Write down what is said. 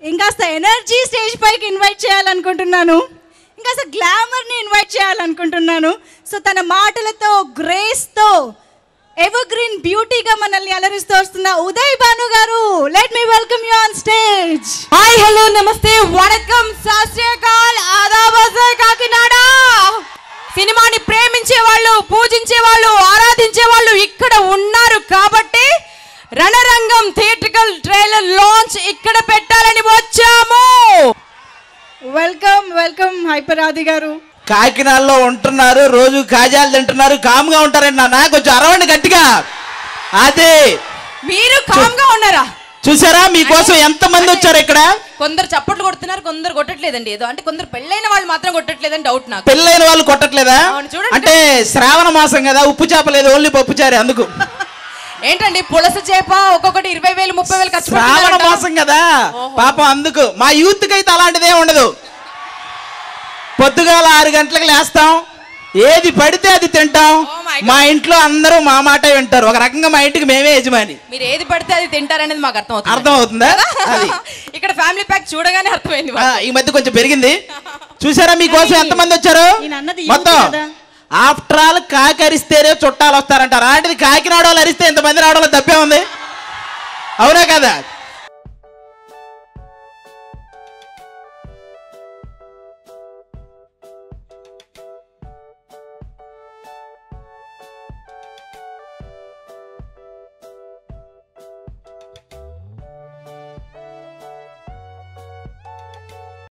ఇంకాస్త energy stage పైకి invite చేయాలనుకుంటున్నాను ఇంకాస్త గ్లామర్ని ఇన్వైట్ చేయాలనుకుంటున్నాను సో తన మాటలతో గ్రేస్తో ఎవర్ గ్రీన్ బ్యూటీగా మనల్ని అలరిస్తూ వస్తున్న ఉదయ్ భాను గారు let me welcome you on stage hi hello నమస్తే వణకం శాస్త్రీయకాల్ ఆదాబాజే కాకినాడ సినిమాని ప్రేమించే వాళ్ళు పూజించే వాళ్ళు ఆరాధించే వాళ్ళు ఇక్కడ ఉన్నారు కాబట్టి రణరంగం థియేట్రికల్ ట్రైలర్ లాంచ్ ఇక్కడ పెట్టాలని వచ్చాము వెల్కమ్ వెల్కమ్ హైపరాది గారు కాకినాడలో ఉంటున్నారు రోజు కాజాలు తింటున్నారు కామ్గా ఉంటారండి నాన్న కొంచెం అరవండి గట్టిగా అదే మీరు కామ్ గా ఉన్నారా చూసారా మీకోసం ఎంత మంది వచ్చారు ఇక్కడ కొందరు చప్పట్లు కొడుతున్నారు కొందరు కొట్టట్లేదండి ఏదో అంటే కొందరు పెళ్ళైన వాళ్ళు మాత్రం కొట్టట్లేదని డౌట్ నాకు పెళ్ళైన వాళ్ళు కొట్టట్లేదా అవును, చూడండి. అంటే శ్రావణ మాసం కదా ఉప్పు చేప లేదు ఓన్లీ పప్పు చారే అందుకు ఏంటండి పులస చేప ఒక్కొక్కటి ఇరవై వేలు ముప్పై వేలు ఖర్చు శ్రావణ పెడుతున్నారంట. మాసం కదా ఓహో. పాపం అందుకు మా యూత్ కి అయితే అలాంటిదే ఉండదు పొద్దుగాల ఆరు గంటలకు లేస్తాం ఏది పడితే అది తింటాం Oh my God. మా ఇంట్లో అందరూ మా మాట వింటారు ఒక రకంగా మా ఇంటికి మేమే యజమాని మీరు ఏది పడితే అది తింటారనేది మాకు అర్థం అవుతుంది అర్థం అవుతుందా అది ఇక్కడ ఫ్యామిలీ ప్యాక్ చూడగానే అర్థమైంది ఆ, మాకు. ఈ మధ్య కొంచెం పెరిగింది చూసారా మీకోసం ఎంత మంది వచ్చారు ఈయన అన్నది యూత్ మొత్తం కదా. ఆఫ్టర్ ఆల్ కాకి అరిస్తేనే చుట్టాలు వస్తారంటారు అలాంటిది కాకినాడ వాళ్ళు అరిస్తే ఎంతమంది రావడంలో తప్పే ఉంది అవునా కదా